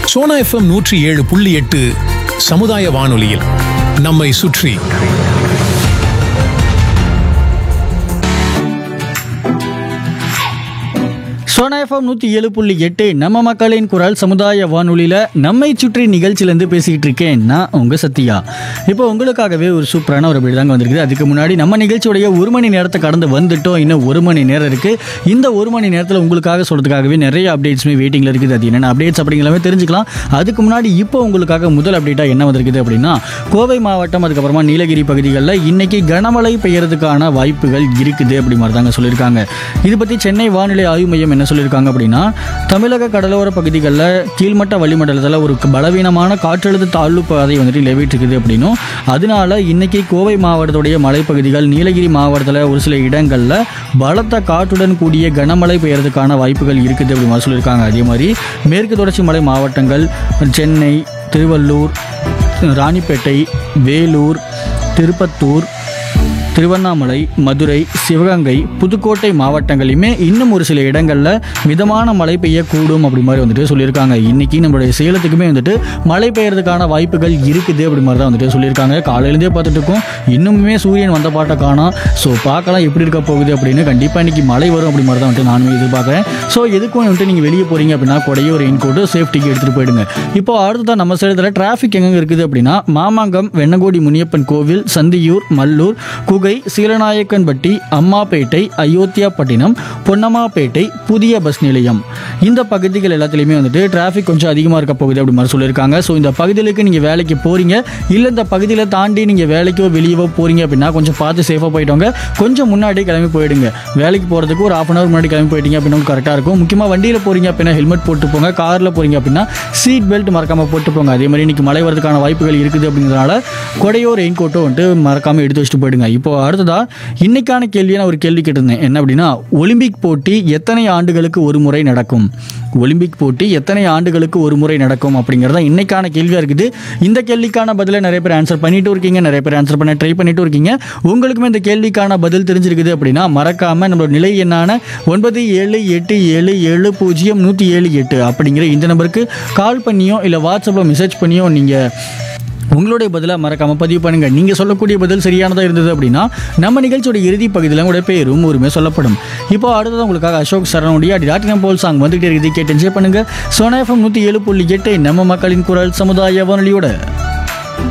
Sona FM நூற்றி ஏழு புள்ளி எட்டு சமுதாய வானொலியில் நம்மை சுற்றி சோனா எஃப்எம் நூற்றி ஏழு புள்ளி எட்டு நம்ம மக்களின் குரல் சமுதாய வானொலியில் நம்மை சுற்றி நிகழ்ச்சியிலேருந்து பேசிக்கிட்டு இருக்கேன் நான் உங்கள் சத்யா இப்போ உங்களுக்காகவே ஒரு சூப்பரான ஒரு வீடு தாங்க வந்திருக்குது அதுக்கு முன்னாடி நம்ம நிகழ்ச்சியுடைய ஒரு மணி நேரத்தை கடந்து வந்துட்டோம் இன்னும் ஒரு மணி நேரம் இருக்குது இந்த ஒரு மணி நேரத்தில் உங்களுக்காக சொல்கிறதுக்காகவே நிறைய அப்டேட்ஸுமே வெயிட்டிங்கில் இருக்குது அது என்னென்ன அப்டேட்ஸ் அப்படிங்கிறமே தெரிஞ்சுக்கலாம் அதுக்கு முன்னாடி இப்போ உங்களுக்காக முதல் அப்டேட்டாக என்ன வந்திருக்குது அப்படின்னா கோவை மாவட்டம் அதுக்கப்புறமா நீலகிரி பகுதிகளில் இன்னைக்கு கனமழை பெய்யறதுக்கான வாய்ப்புகள் இருக்குது அப்படி மாதிரி தாங்க சொல்லியிருக்காங்க இது பற்றி சென்னை வானிலை ஆய்வு மையம் என்ன சொல்லியிருக்காங்க அப்படின்னா தமிழக கடலோர பகுதிகளில் கீழ்மட்ட வளிமண்டலத்தில் ஒரு பலவீனமான காற்றழுத்த தாழ்வு பாதை வந்துட்டு நிலவிட்டு இருக்குது அப்படின்னும் அதனால இன்னைக்கு கோவை மாவட்டத்துடைய மலைப்பகுதிகள் நீலகிரி மாவட்டத்தில் ஒரு சில இடங்களில் பலத்த காற்றுடன் கூடிய கனமழை பெய்யறதுக்கான வாய்ப்புகள் இருக்குது அப்படி மாதிரி சொல்லியிருக்காங்க அதே மாதிரி மேற்கு தொடர்ச்சி மலை மாவட்டங்கள் சென்னை திருவள்ளூர் ராணிப்பேட்டை வேலூர் திருப்பத்தூர் திருவண்ணாமலை மதுரை சிவகங்கை புதுக்கோட்டை மாவட்டங்களையுமே இன்னும் ஒரு சில இடங்களில் மிதமான மழை பெய்யக்கூடும் அப்படி மாதிரி வந்துட்டு சொல்லியிருக்காங்க இன்னைக்கு நம்மளுடைய சேலத்துக்குமே வந்துட்டு மழை பெய்யறதுக்கான வாய்ப்புகள் இருக்குது அப்படி மாதிரி தான் வந்துட்டு சொல்லியிருக்காங்க காலையிலேருந்தே பார்த்துட்டு இருக்கோம் இன்னுமே சூரியன் வந்த பாட்டை காணோம் ஸோ பார்க்கலாம் எப்படி இருக்க போகுது அப்படின்னு கண்டிப்பாக இன்னைக்கு மழை வரும் அப்படி மாதிரி தான் வந்துட்டு நானுமே எதிர்பார்க்குறேன் ஸோ எதுக்கும் வந்துட்டு நீங்கள் வெளியே போகிறீங்க அப்படின்னா கொடையோ ரெயின் கோட்டோ சேஃப்டிக்கு எடுத்துகிட்டு போயிடுங்க இப்போ அடுத்ததான் நம்ம சேலத்தில் டிராஃபிக் எங்கே இருக்குது அப்படின்னா மாமாங்கம் வெண்ணகோடி முனியப்பன் கோவில் சந்தியூர் மல்லூர் குகை சீலநாயக்கன்பட்டி அம்மாப்பேட்டை அயோத்தியாப்பட்டினம் பொன்னம்மாப்பேட்டை புதிய பஸ் நிலையம் இந்த பகுதிகள் எல்லாத்துலேயுமே வந்துட்டு டிராஃபிக் கொஞ்சம் அதிகமாக இருக்க போகுது அப்படி மாதிரி சொல்லியிருக்காங்க ஸோ இந்த பகுதிகளுக்கு நீங்கள் வேலைக்கு போகிறீங்க இல்லை இந்த பகுதியில் தாண்டி நீங்கள் வேலைக்கோ வெளியவோ போகிறீங்க அப்படின்னா கொஞ்சம் பார்த்து சேஃபாக போயிட்டோங்க கொஞ்சம் முன்னாடி கிளம்பி போயிடுங்க வேலைக்கு போகிறதுக்கு ஒரு ஆஃப் அன் ஹவர் முன்னாடி கிளம்பி போயிட்டீங்க அப்படின்னா கரெக்டாக இருக்கும் முக்கியமாக வண்டியில் போகிறீங்க அப்படின்னா ஹெல்மெட் போட்டு போங்க காரில் போகிறீங்க அப்படின்னா சீட் பெல்ட் மறக்காமல் போட்டு போங்க அதே மாதிரி இன்னைக்கு மழை வரதுக்கான வாய்ப்புகள் இருக்குது அப்படிங்கிறதுனால கொடையோ ரெயின் கோட்டோ வந்துட்டு மறக்காமல் எடுத்து வச்சுட்டு போயிடுங்க இப்போ அடுத்ததா இன்னைக்கான கேள்வியை நான் ஒரு கேள்வி கேட்டிருந்தேன் என்ன அப்படின்னா ஒலிம்பிக் போட்டி எத்தனை ஆண்டுகளுக்கு ஒரு முறை நடக்கும் ஒலிம்பிக் போட்டி எத்தனை ஆண்டுகளுக்கு ஒரு முறை நடக்கும் அப்படிங்கிறதா இன்னைக்கான கேள்வியாக இருக்குது இந்த கேள்விக்கான பதிலை நிறைய பேர் ஆன்சர் பண்ணிட்டு இருக்கீங்க நிறைய பேர் ஆன்சர் பண்ண ட்ரை பண்ணிட்டு இருக்கீங்க உங்களுக்குமே இந்த கேள்விக்கான பதில் தெரிஞ்சிருக்குது அப்படின்னா மறக்காம நம்மளோட நிலை எண்ணான ஒன்பது ஏழு எட்டு ஏழு ஏழு பூஜ்ஜியம் நூற்றி ஏழு எட்டு அப்படிங்கிற இந்த நம்பருக்கு கால் பண்ணியோ இல்லை வாட்ஸ்அப்பில் மெசேஜ் பண்ணியோ நீங்கள் உங்களுடைய பதிலாக மறக்காம பதிவு பண்ணுங்க நீங்க சொல்லக்கூடிய பதில் சரியானதா இருந்தது அப்படின்னா நம்ம நிகழ்ச்சியோட இறுதி பகுதியில் உங்களுடைய பேரும் உரிமை சொல்லப்படும் இப்போ அடுத்தது உங்களுக்காக அசோக் சரணுடைய அடிடாட்டினம் போல் சாங் வந்துகிட்டே இருக்குது கேட்டு என்ஜாய் பண்ணுங்க சோனா எஃப்எம் நூற்றி ஏழு புள்ளி எட்டு நம்ம மக்களின் குரல் சமுதாய வானொலியோட